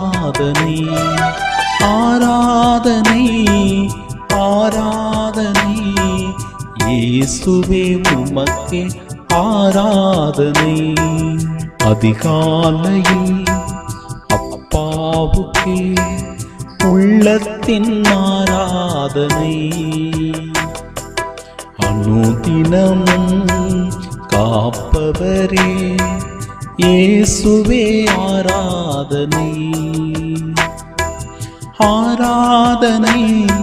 ஆராதனை ஆராதனை ஆராதனை இயேசுவே உமக்கே ஆராதனை அதிகாலையில் அப்பாவுக்கே உள்ளத்தின் ஆராதனை அனுதினமும் காப்பவரே இயேசுவே ஆராதனை ஆராதனை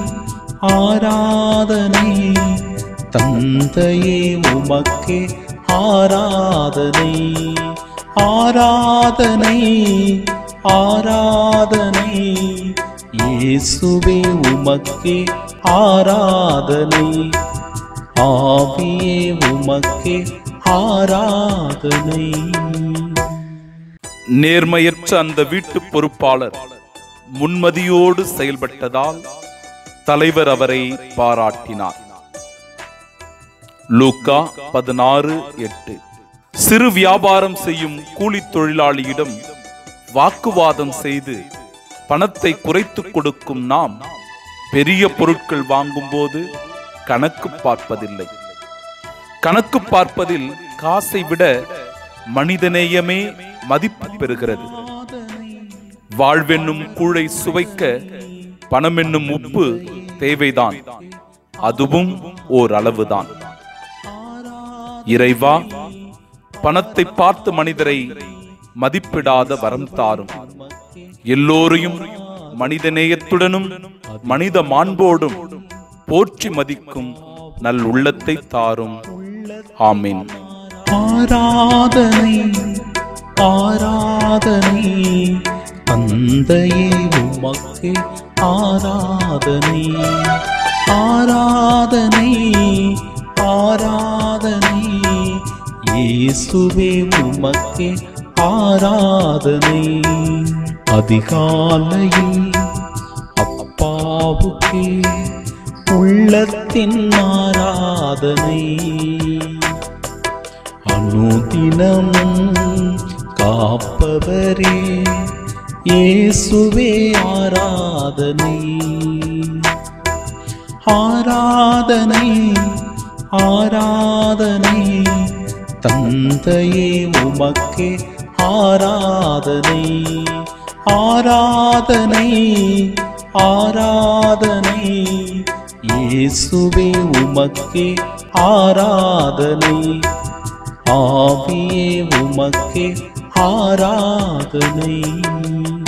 ஆராதனை தந்தையே உமக்கே ஆராதனை ஆராதனை ஆராதனை இயேசுவே உமக்கே ஆராதனை ஆவியே உமக்கே ஆராதனை நேர்மையற்ற அந்த வீட்டு பொறுப்பாளர் முன்மதியோடு செயல்பட்டதால் தலைவர் அவரை பாராட்டினார் லூக்கா பதினாறு எட்டு சிறு வியாபாரம் செய்யும் கூலித் தொழிலாளியிடம் வாக்குவாதம் செய்து பணத்தை குறைத்துக் கொடுக்கும் நாம் பெரிய பொருட்கள் வாங்கும்போது கணக்கு பார்ப்பதில்லை கணக்கு பார்ப்பதில் காசை விட மனிதநேயமே மதிப்பு பெறுகிறது வாழ்வென்னும் கூழை சுவைக்க பணமென்னும் உப்பு தேவைதான் அதுவும் ஓர் அளவுதான் இறைவா பணத்தை பார்த்து மனிதரை மதிப்பிடாத வரம் தாரும் எல்லோரையும் மனிதநேயத்துடனும் மனித மாண்போடும் போற்றி மதிக்கும் நல் உள்ளத்தை தாரும் ஆமீன் ஆராதனை ஆராதனை தந்தையே உமக்கே ஆராதனை ஆராதனை ஆராதனை இயேசுவே உமக்கே ஆராதனை அதிகாலையில் அப்பாவுக்கே உள்ளத்தின் ஆராதனை அனுதினமும் காப்பவரே இயேசுவே ஆராதனை ஆராதனை ஆராதனை தந்தையே உமக்கே ஆராதனை ஆராதனை ஆராதனை இயேசுவே உமக்கே ஆராதனை ஆவியே உமக்கே ஆராதனை